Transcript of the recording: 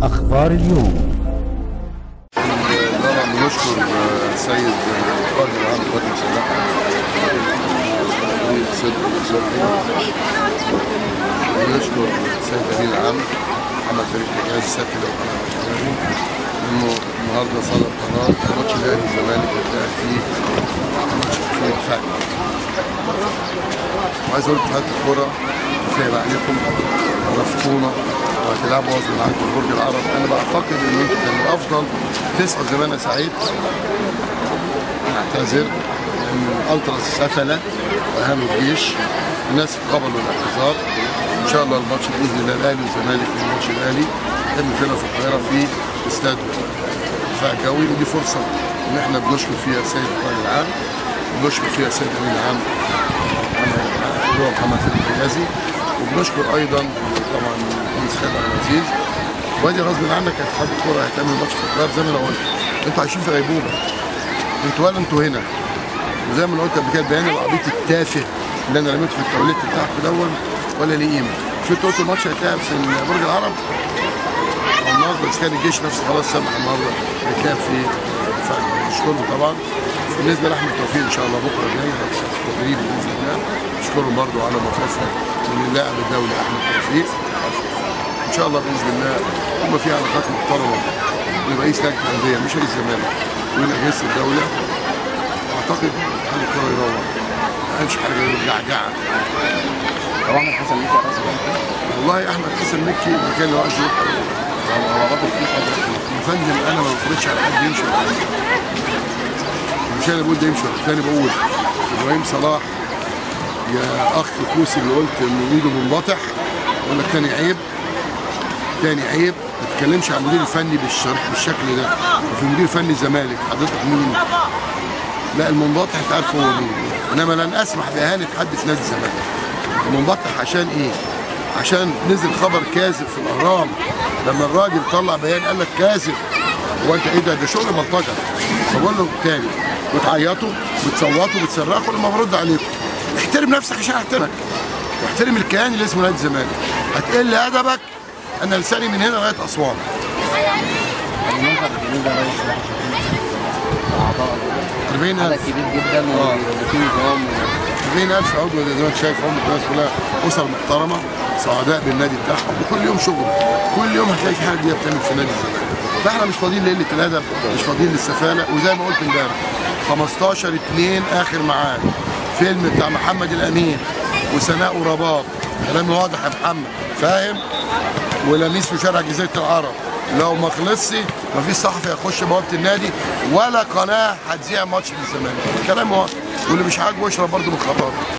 أخبار اليوم طبعا بنشكر سيد القائد العام للقوات المسلحه السيد الصبحي بنشكر السيد الامين العام محمد فريق حجاز سيد الامين انه النهارده صدر قرار ماتش الاهلي والزمالك هيتلعب فيه ماتش في الفجر وعايز اقول لاتحاد الكوره سايب عليكم رفضونا وهتلعبوا غصب عنكم في برج العرب انا بعتقد ان انتوا كان الافضل تسعوا زي ما انا سعيد اعتذر ان الالتراس سفله واهانوا الجيش الناس قبلوا الاعتذار ان شاء الله الماتش باذن الله الاهلي والزمالك الماتش الاهلي يتم فينا في القاهره في استاد دفاع الجوي ودي فرصه ان احنا بنشكر فيها السيد القائد العام وبنشكر فيها السيد الامين العام اللي هو محمد فاروق الحجازي وبنشكر ايضا طبعا المهندس خالد عبد العزيز وادي غصب عنك يا اتحاد الكوره هتعمل ماتش في القاهره زي ما انا قلت انتوا عايشين في غيبوبه انتوا ولا انتوا هنا وزي ما انا قلت قبل كده البيان العبيط التافه اللي انا رميته في التواليت بتاعكم دون ولا ليه قيمه مش انتوا قلتوا الماتش هيتلعب في برج العرب النهارده بس كان الجيش نفسه خلاص سمح النهارده هيتلعب في بشكرهم طبعا بالنسبه لاحمد توفيق ان شاء الله بكره جاي تدريب باذن الله بشكرهم برضو على مفاصل من اللاعب الدولي احمد توفيق ان شاء الله باذن الله هم في علاقات محترمه برئيس لجنه الانديه مش رئيس الزمالك ورئيس الدوله اعتقد اتحاد الكوره يروح ما قالش حاجه غير الجعجعه هو احمد حسن ميكي رئيس والله احمد حسن مكي مكان اللي هو عايز يروح هو رافض فيه حاجه يا فندم انا ما بفرضش على حد يمشي مش انا بقول ده يمشي واحد تاني بقول ابراهيم صلاح يا اخ كوسي اللي قلت انه ايده منبطح اقول لك تاني عيب تاني عيب ما تتكلمش عن المدير الفني بالشرح بالشكل ده وفي مدير فني الزمالك حضرتك مين؟ لا المنبطح انت عارف هو مين انما لن اسمح باهانه حد في نادي الزمالك المنبطح عشان ايه؟ عشان نزل خبر كاذب في الاهرام لما الراجل طلع بيان قال لك كاذب هو انت ايه ده ده شغل بلطجه فبقول له تاني بتعيطوا بتصوتوا بتصرخوا لما برد عليكم احترم نفسك عشان احترمك واحترم الكيان اللي اسمه نادي الزمالك هتقل ادبك انا لساني من هنا لغايه اسوان المنظر الجميل ده رئيس واحد اعضاء 40000 عدد كبير جدا آه. وفي نظام 40000 عضو زي ما انت شايف هم الناس كلها اسر محترمه سعداء بالنادي بتاعهم وكل يوم شغل كل يوم هتلاقي في حاجه جديده بتعمل في نادي الزمالك فاحنا مش فاضيين لقله الادب مش فاضيين للسفاله وزي ما قلت امبارح 15 2 اخر ميعاد فيلم بتاع محمد الامين وسناء ورباط كلامي واضح يا محمد فاهم ولميس في شارع جزيره العرب لو ما خلصش مفيش صحفي هيخش بوابه النادي ولا قناه هتذيع ماتش للزمالك كلام واضح واللي مش عاجبه يشرب برضه من خبر